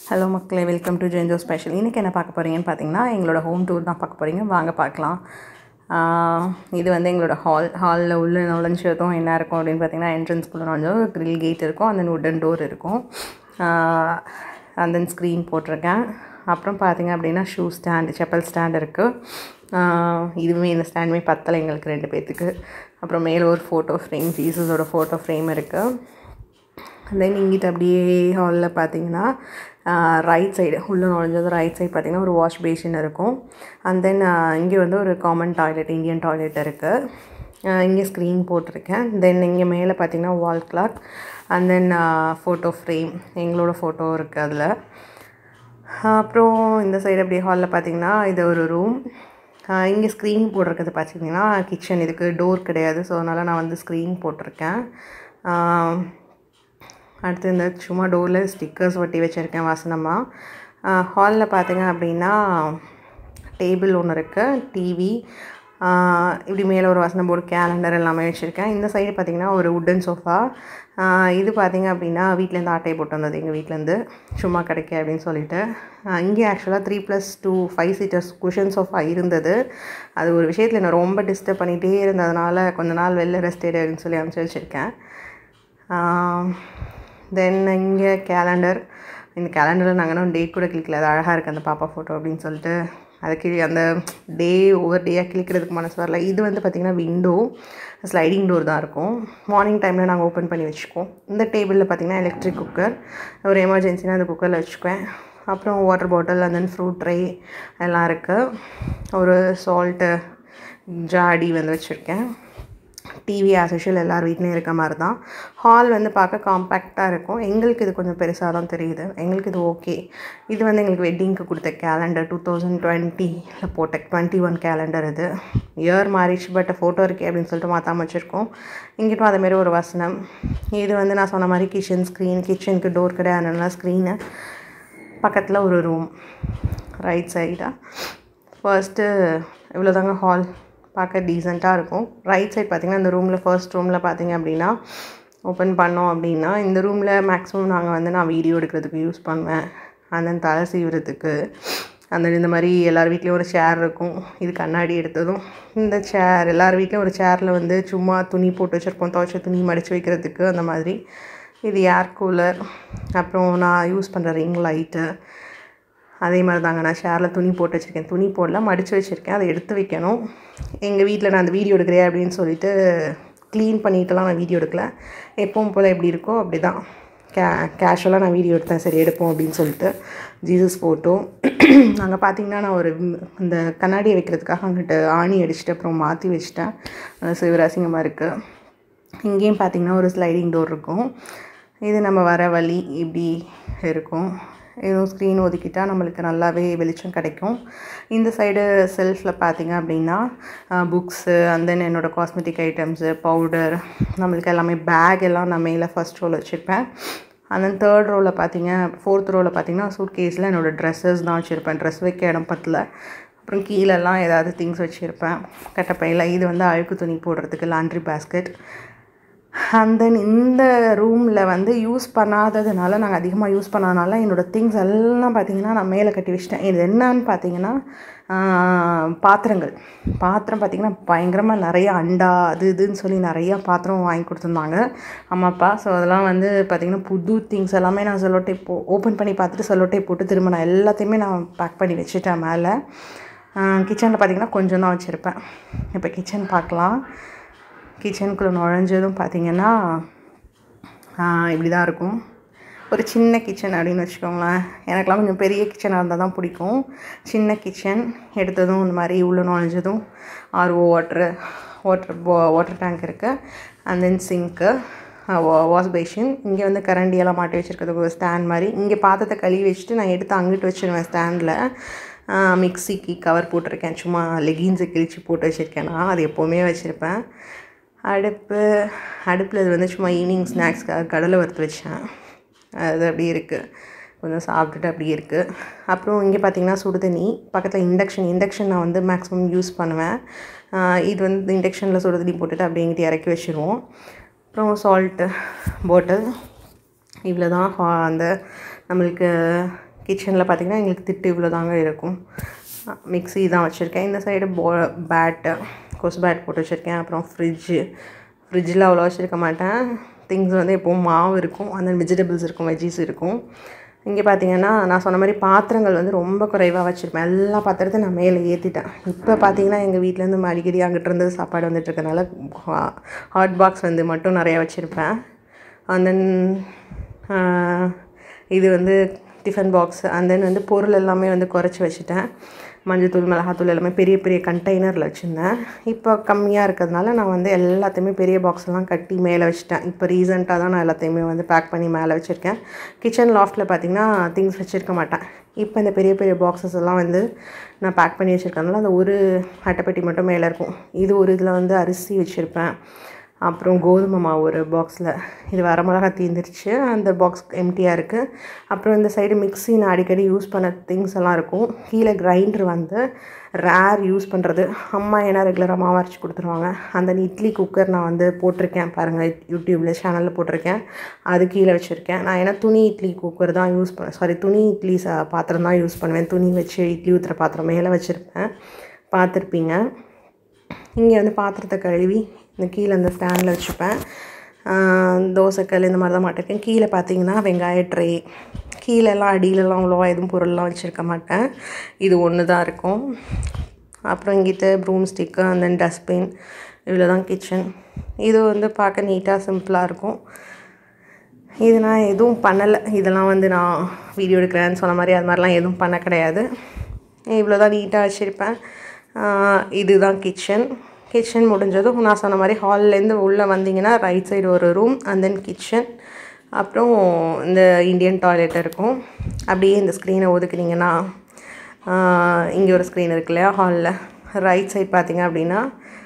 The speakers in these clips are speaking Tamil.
ஹலோ மக்களே வெல்கம் டு ஜென்ஜோ ஸ்பெஷல் இன்றைக்கி என்ன பார்க்க போகிறீங்கன்னு பார்த்தீங்கன்னா எங்களோட ஹோம் டூர் தான் பார்க்க போகிறீங்க வாங்க பார்க்கலாம் ஆஹ் இது வந்து எங்களோட ஹால் ஹாலில் உள்ள நுழைஞ்சதும் என்ன இருக்கும் அப்படின்னு பார்த்தீங்கன்னா என்ட்ரன்ஸ்குள்ளே நுழைஞ்சதும் கிரில் கேட் இருக்கும் அந்த உட்டன் டோர் இருக்கும் அந்த ஸ்க்ரீன் போட்டிருக்கேன் அப்புறம் பார்த்தீங்க அப்படின்னா ஷூ ஸ்டாண்டு செப்பல் ஸ்டாண்ட் இருக்குது இதுவுமே இந்த ஸ்டாண்டுமே பத்தலை எங்களுக்கு ரெண்டு பேர்த்துக்கு அப்புறம் மேலே ஒரு ஃபோட்டோ ஃப்ரேம் ஜீசஸோட ஃபோட்டோ ஃப்ரேம் இருக்குது தென் இங்கிட்ட அப்படியே ஹாலில் பார்த்தீங்கன்னா ரைட் சைடு உள்ளே நுழைஞ்சது ரைட் சைடு பார்த்தீங்கன்னா ஒரு வாஷ் பேஷன் இருக்கும் அண்ட் தென் இங்கே வந்து ஒரு காமன் டாய்லெட் இந்தியன் டாய்லெட் இருக்குது இங்கே ஸ்க்ரீன் போட்டிருக்கேன் தென் இங்கே மேலே பார்த்தீங்கன்னா wall clock and then photo frame எங்களோட ஃபோட்டோ இருக்குது அதில் அப்புறம் இந்த சைடு அப்படியே ஹாலில் பார்த்தீங்கன்னா இது ஒரு ரூம் இங்கே ஸ்க்ரீன் போட்டிருக்கிறது பார்த்தீங்கன்னா கிச்சன் இதுக்கு டோர் கிடையாது ஸோ அதனால் நான் வந்து ஸ்க்ரீன் போட்டிருக்கேன் அடுத்து இந்த சும்மா டோரில் ஸ்டிக்கர்ஸ் ஒட்டி வச்சுருக்கேன் வாசனமாக ஹாலில் பார்த்தீங்க அப்படின்னா டேபிள் ஒன்று இருக்குது டிவி இப்படி மேலே ஒரு வாசனை போர்டு கேலண்டர் எல்லாமே வச்சுருக்கேன் இந்த சைடு பார்த்திங்கன்னா ஒரு உட்டன் சோஃபா இது பார்த்திங்க அப்படின்னா வீட்டிலேருந்து ஆட்டையை போட்டு வந்தது எங்கள் வீட்டிலேருந்து சும்மா கிடைக்க அப்படின்னு சொல்லிட்டு இங்கே ஆக்சுவலாக three plus two five seaters cushion sofa இருந்தது அது ஒரு விஷயத்தில் என்ன ரொம்ப டிஸ்டர்ப் பண்ணிகிட்டே இருந்ததுனால கொஞ்ச நாள் வெளில ரெஸ்ட் எடு அப்படின்னு சொல்லி அனுப்பிச்சி வச்சுருக்கேன் தென் இங்கே கேலண்டர் இந்த கேலண்டரில் நாங்கள் இன்னும் டேட் கூட கிளிக்கல அது அழகாக இருக்குது அந்த பாப்பா ஃபோட்டோ அப்படின்னு சொல்லிட்டு அதுக்கு அந்த டே ஒவ்வொரு டேயாக கிளிக்கிறதுக்கு மனசு வரல இது வந்து பார்த்திங்கன்னா விண்டோ ஸ்லைடிங் டோர் தான் இருக்கும் மார்னிங் டைமில் நாங்கள் ஓப்பன் பண்ணி வச்சுக்குவோம் இந்த டேபிளில் பார்த்திங்கன்னா எலக்ட்ரிக் குக்கர் ஒரு எமர்ஜென்சினா அந்த குக்கரில் வச்சுக்குவேன் அப்புறம் water bottle and then fruit dry எல்லாம் இருக்குது ஒரு சால்ட்டு ஜாடி வந்து வச்சுருக்கேன் டிவி ஆஸ் யூஷுவல் எல்லார் வீட்லேயும் இருக்க மாதிரி தான் ஹால் வந்து பார்க்க காம்பேக்டாக இருக்கும் எங்களுக்கு இது கொஞ்சம் பெருசாக தான் தெரியுது எங்களுக்கு இது ஓகே இது வந்து எங்களுக்கு வெட்டிங்க்கு கொடுத்த கேலண்டர் டூ தௌசண்ட் டுவெண்ட்டியில் போட்ட டுவெண்ட்டி ஒன் கேலண்டர் இது இயர் மாறிச்சு பட் ஃபோட்டோ இருக்கே அப்படின்னு சொல்லிட்டு மாற்றாம வச்சுருக்கோம் இங்கிட்டும் அதேமாரி ஒரு வசனம் இது வந்து நான் சொன்ன மாதிரி கிச்சன் ஸ்க்ரீன் கிச்சனுக்கு டோர் கிடையாதுன்னா ஸ்க்ரீனு பக்கத்தில் ஒரு ரூம் ரைட் சைடாக ஃபர்ஸ்ட்டு இவ்வளோதாங்க ஹால் பார்க்க டீசெண்டாக இருக்கும் ரைட் சைட் பார்த்திங்கன்னா இந்த ரூமில் ஃபர்ஸ்ட் ரூமில் பார்த்திங்க அப்படின்னா ஓப்பன் பண்ணோம் அப்படின்னா இந்த ரூமில் மேக்ஸிமம் நாங்கள் வந்து நான் வீடியோ எடுக்கிறதுக்கு யூஸ் பண்ணுவேன் அந்த தலை சீவுறதுக்கு அந்த இந்த மாதிரி எல்லார் வீட்லேயும் ஒரு சேர் இருக்கும் இது கண்ணாடி எடுத்ததும் இந்த சேர் எல்லார் வீட்லேயும் ஒரு சேரில் வந்து சும்மா துணி போட்டு வச்சுருப்போம் துவைச்ச துணி மடித்து வைக்கிறதுக்கு அந்த மாதிரி இது ஏர் கூலர் அப்புறம் நான் யூஸ் பண்ணுற ரிங் லைட்டு அதே மாதிரி தாங்க நான் ஷேரில் துணி போட்டு வச்சுருக்கேன் துணி போடல மடித்து வச்சுருக்கேன் அதை எடுத்து வைக்கணும் எங்கள் வீட்டில் நான் அந்த வீடியோ எடுக்கிறேன் அப்படின்னு சொல்லிட்டு க்ளீன் பண்ணிட்டுலாம் நான் வீடியோ எடுக்கல எப்பவும் போல் எப்படி இருக்கோ அப்படி தான் கே கேஷுவலாக நான் வீடியோ எடுத்தேன் சரி எடுப்போம் அப்படின்னு சொல்லிட்டு ஜீசஸ் ஃபோட்டோ அங்கே பார்த்தீங்கன்னா நான் ஒரு இந்த கண்ணாடியை வைக்கிறதுக்காக அங்கிட்டு ஆணி அடிச்சுட்டு அப்புறம் மாற்றி வச்சுட்டேன் சிவராசிங்கமாக இருக்குது இங்கேயும் பார்த்திங்கன்னா ஒரு ஸ்லைடிங் டோர் இருக்கும் இது நம்ம வர வழி இப்படி இருக்கும் எதுவும் ஸ்க்ரீன் ஒதுக்கிட்டால் நம்மளுக்கு நல்லாவே வெளிச்சம் கிடைக்கும் இந்த சைடு செல்ஃபில் பார்த்திங்க அப்படின்னா புக்ஸு அண்ட் தென் என்னோடய காஸ்மெட்டிக் ஐட்டம்ஸு பவுடர் நம்மளுக்கு எல்லாமே பேக் எல்லாம் நான் மேலே ஃபஸ்ட் ரோவில் வச்சுருப்பேன் அண்ட் தென் தேர்ட் ரோவில் பார்த்தீங்க ஃபோர்த் ரோவில் பார்த்தீங்கன்னா சூட் கேஸில் என்னோடய ட்ரெஸ்ஸஸ் தான் வச்சுருப்பேன் ட்ரெஸ் வைக்க இடம் பத்தில் அப்புறம் கீழெல்லாம் ஏதாவது திங்ஸ் வச்சுருப்பேன் கட்டப்பையில் இது வந்து அழுக்கு துணி போடுறதுக்கு லாண்ட்ரி பேஸ்கெட் அண்ட் தென் இந்த ரூமில் வந்து யூஸ் பண்ணாததுனால நாங்கள் அதிகமாக யூஸ் பண்ணாதனால என்னோடய திங்ஸ் எல்லாம் பார்த்திங்கன்னா நான் மேலே கட்டி வச்சிட்டேன் இது என்னன்னு பார்த்தீங்கன்னா பாத்திரங்கள் பாத்திரம் பார்த்திங்கன்னா பயங்கரமாக நிறைய அண்டா அது இதுன்னு சொல்லி நிறையா பாத்திரம் வாங்கி கொடுத்துருந்தாங்க அம்மா அப்பா ஸோ அதெல்லாம் வந்து பார்த்திங்கன்னா புது திங்ஸ் எல்லாமே நான் செல்லோட்டை போ ஓப்பன் பண்ணி பார்த்துட்டு செல்லோட்டை போட்டு திரும்ப நான் எல்லாத்தையுமே நான் பேக் பண்ணி வச்சுட்டேன் மேலே கிச்சனில் பார்த்திங்கன்னா கொஞ்சம் தான் வச்சுருப்பேன் இப்போ கிச்சன் பார்க்கலாம் கிச்சனுக்குள்ளே நுழைஞ்சதும் பார்த்திங்கன்னா இப்படி தான் இருக்கும் ஒரு சின்ன கிச்சன் அப்படின்னு வச்சுக்கோங்களேன் எனக்கெலாம் கொஞ்சம் பெரிய கிச்சனாக இருந்தால் தான் பிடிக்கும் சின்ன கிச்சன் எடுத்ததும் இந்த மாதிரி உள்ளே நுழைஞ்சதும் RO water water water tank இருக்குது அண்ட் தென் சிங்க்கு வாஷ் பேஷின் இங்கே வந்து கரண்டியெல்லாம் மாட்டி வச்சுருக்கிறதுக்கு ஒரு ஸ்டாண்ட் மாதிரி இங்கே பாத்திரத்தை கழுவி வச்சுட்டு நான் எடுத்து அங்கிட்டு வச்சுருவேன் ஸ்டாண்டில் மிக்சிக்கு கவர் போட்டிருக்கேன் சும்மா லெகின்ஸை கிழிச்சு போட்டு வச்சுருக்கேன் நான் அது எப்போவுமே வச்சுருப்பேன் அடுப்பு அடுப்பில் இது வந்து சும்மா ஈவினிங் ஸ்நாக்ஸ்க்காக கடலை வறுத்து வச்சேன் அது அப்படியே இருக்குது கொஞ்சம் சாப்பிட்டுட்டு அப்படியே இருக்குது அப்புறம் இங்கே பார்த்திங்கன்னா சுடு தண்ணி பக்கத்தில் இண்டக்ஷன் இண்டக்ஷன் நான் வந்து மேக்ஸிமம் யூஸ் பண்ணுவேன் இது வந்து இண்டக்ஷனில் சுடு தண்ணி போட்டுட்டு அப்படியே இங்கிட்டு இறக்கி வச்சுருவோம் அப்புறம் சால்ட்டு பாட்டில் இவ்வளோ தான் அந்த நம்மளுக்கு கிச்சனில் பார்த்திங்கன்னா எங்களுக்கு திட்டு இவ்வளோ தாங்க இருக்கும் மிக்ஸி தான் வச்சுருக்கேன் இந்த சைடு போ பேட்டு கொசு பேட் போட்டு வச்சுருக்கேன் அப்புறம் ஃப்ரிட்ஜு ஃப்ரிட்ஜில் அவ்வளோ வச்சுருக்க மாட்டேன் திங்ஸ் வந்து எப்போவும் மாவு இருக்கும் அந்த வெஜிடபிள்ஸ் இருக்கும் வெஜ்ஜீஸ் இருக்கும் இங்கே பார்த்தீங்கன்னா நான் சொன்ன மாதிரி பாத்திரங்கள் வந்து ரொம்ப குறைவாக வச்சுருப்பேன் எல்லா பாத்திரத்தையும் நான் மேலே ஏற்றிட்டேன் இப்போ பார்த்தீங்கன்னா எங்கள் வீட்டிலேருந்து அடிக்கடி அங்கிட்டு இருந்து சாப்பாடு வந்துட்டு இருக்கனால ஹாட் பாக்ஸ் வந்து மட்டும் நிறையா வச்சுருப்பேன் அண்ட் தென் இது வந்து டிஃபன் பாக்ஸ் அண்ட் தென் வந்து பொருள் எல்லாமே வந்து குறைச்சி வச்சுட்டேன் மஞ்சத்தூள் மிளகாத்தூள் எல்லாமே பெரிய பெரிய கண்டெய்னரில் வச்சுருந்தேன் இப்போ கம்மியாக இருக்கிறதுனால நான் வந்து எல்லாத்தையுமே பெரிய பாக்ஸ் எல்லாம் கட்டி மேலே வச்சுட்டேன் இப்போ ரீசெண்டாக தான் நான் எல்லாத்தையுமே வந்து பேக் பண்ணி மேலே வச்சுருக்கேன் கிச்சன் லாஃப்ட்டில் பார்த்திங்கன்னா திங்ஸ் வச்சுருக்க மாட்டேன் இப்போ இந்த பெரிய பெரிய பாக்ஸஸ் எல்லாம் வந்து நான் பேக் பண்ணி வச்சுருக்கனால அந்த ஒரு அட்டைப்பெட்டி மட்டும் மேலே இருக்கும் இது ஒரு இதில் வந்து அரிசி வச்சுருப்பேன் அப்புறம் கோதுமை மாவு ஒரு பாக்ஸில் இது வரமிளகா தீந்துருச்சு அந்த பாக்ஸ் எம்டியாக இருக்குது அப்புறம் இந்த சைடு மிக்ஸி நான் அடிக்கடி யூஸ் பண்ண திங்ஸ் எல்லாம் இருக்கும் கீழே கிரைண்டர் வந்து ரேர் யூஸ் பண்ணுறது அம்மா ஏன்னா ரெகுலராக மாவு அரைச்சி கொடுத்துருவாங்க அந்த இட்லி குக்கர் நான் வந்து போட்டிருக்கேன் பாருங்கள் யூடியூப்பில் சேனலில் போட்டிருக்கேன் அது கீழே வச்சுருக்கேன் நான் ஏன்னா துணி இட்லி குக்கர் தான் யூஸ் பண்ணேன் சாரி துணி இட்லி ச பாத்திரம் தான் யூஸ் பண்ணுவேன் துணி வச்சு இட்லி ஊற்றுற பாத்திரம் மேலே வச்சுருப்பேன் பார்த்துருப்பீங்க இங்கே வந்து பாத்திரத்தை கழுவி இந்த கீழே அந்த ஸ்டாண்டில் வச்சுப்பேன் தோசைக்கல் இந்த மாதிரி தான் மாட்டிருக்கேன் கீழே பார்த்தீங்கன்னா வெங்காய ட்ரே கீழெல்லாம் அடியிலலாம் அவ்வளோவா எதுவும் பொருள்லாம் வச்சுருக்க மாட்டேன் இது ஒன்று தான் இருக்கும் அப்புறம் இங்கிட்ட ப்ரூம் ஸ்டிக்கு அந்த டஸ்ட்பின் இவ்வளோ தான் கிச்சன் இது வந்து பார்க்க நீட்டாக சிம்பிளாக இருக்கும் இது நான் எதுவும் பண்ணலை இதெல்லாம் வந்து நான் வீடியோ எடுக்கிறேன்னு சொன்ன மாதிரி அது மாதிரிலாம் எதுவும் பண்ண கிடையாது இவ்வளோ தான் நீட்டாக வச்சுருப்பேன் இதுதான் கிச்சன் கிச்சன் முடிஞ்சதும் நான் சொன்ன மாதிரி ஹால்லேருந்து உள்ளே வந்தீங்கன்னா ரைட் சைடு ஒரு ரூம் அண்ட் தென் கிச்சன் அப்புறம் இந்த இந்தியன் டாய்லெட் இருக்கும் அப்படியே இந்த ஸ்க்ரீனை ஒதுக்குனீங்கன்னா இங்கே ஒரு ஸ்க்ரீன் இருக்கு இல்லையா ஹாலில் ரைட் சைட் பார்த்தீங்க அப்படின்னா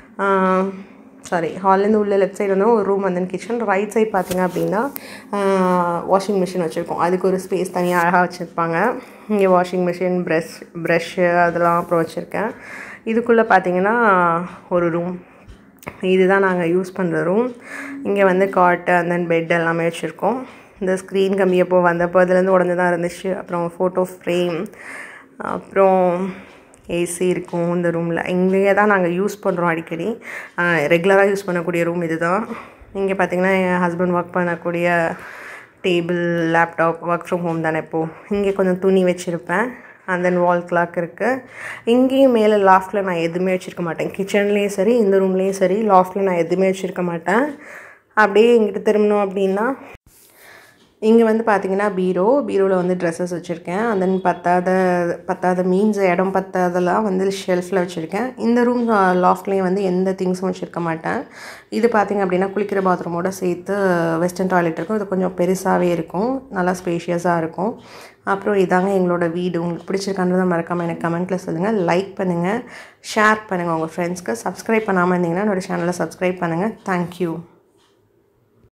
சாரி ஹால்லேருந்து உள்ள லெஃப்ட் சைடு வந்து ஒரு room and then kitchen right side பார்த்தீங்க அப்படின்னா வாஷிங் மிஷின் வச்சுருக்கோம் அதுக்கு ஒரு ஸ்பேஸ் தனியாக அழகாக வச்சுருப்பாங்க இங்கே வாஷிங் மிஷின் ப்ரெஷ் ப்ரெஷ்ஷு அதெல்லாம் அப்புறம் வச்சுருக்கேன் இதுக்குள்ளே பார்த்தீங்கன்னா ஒரு ரூம் இதுதான் நாங்கள் யூஸ் பண்ணுற ரூம் இங்கே வந்து காட்டு அண்ட் தென் பெட் எல்லாமே வச்சுருக்கோம் இந்த ஸ்க்ரீன் கம்பி எப்போ வந்தப்போ அதுலேருந்து உடஞ்சி தான் இருந்துச்சு அப்புறம் ஃபோட்டோ ஃப்ரேம் அப்புறம் ஏசி இருக்கும் இந்த ரூமில் இங்கேயே தான் நாங்கள் யூஸ் பண்ணுறோம் அடிக்கடி ரெகுலராக யூஸ் பண்ணக்கூடிய ரூம் இது தான் இங்கே பார்த்திங்கன்னா என் ஹஸ்பண்ட் ஒர்க் பண்ணக்கூடிய table laptop work from home தானே இப்போது இங்கே கொஞ்சம் துணி வச்சுருப்பேன் அண்ட் தென் வால் கிளாக் இருக்குது இங்கேயும் மேலே லாஃப்டில் நான் எதுவுமே வச்சுருக்க மாட்டேன் கிச்சன்லேயும் சரி இந்த ரூம்லேயும் சரி லாஃப்டில் நான் எதுவுமே வச்சுருக்க மாட்டேன் அப்படியே இங்கிட்ட திரும்பணும் அப்படின்னா இங்கே வந்து பார்த்தீங்கன்னா பீரோ பீரோவில் வந்து ட்ரெஸ்ஸஸ் வச்சுருக்கேன் அண்ட் தென் பத்தாத பத்தாத மீன்ஸ் இடம் பத்தாதெல்லாம் வந்து ஷெல்ஃபில் வச்சுருக்கேன் இந்த ரூம் லாஃப்ட்லேயும் வந்து எந்த திங்ஸும் வச்சுருக்க மாட்டேன் இது பார்த்திங்க அப்படின்னா குளிக்கிற பாத்ரூமோட சேர்த்து வெஸ்டர்ன் டாய்லெட் இருக்கும் இது கொஞ்சம் பெருசாகவே இருக்கும் நல்லா ஸ்பேஷியஸாக இருக்கும் அப்புறம் இதாங்க எங்களோட வீடு உங்களுக்கு பிடிச்சிருக்கான்றதை மறக்காமல் எனக்கு கமெண்ட்டில் சொல்லுங்கள் லைக் பண்ணுங்கள் ஷேர் பண்ணுங்கள் உங்கள் ஃப்ரெண்ட்ஸ்க்கு சப்ஸ்கிரைப் பண்ணாமல் இருந்தீங்கன்னா என்னோடய சேனலை சப்ஸ்கிரைப் பண்ணுங்கள் தேங்க்யூ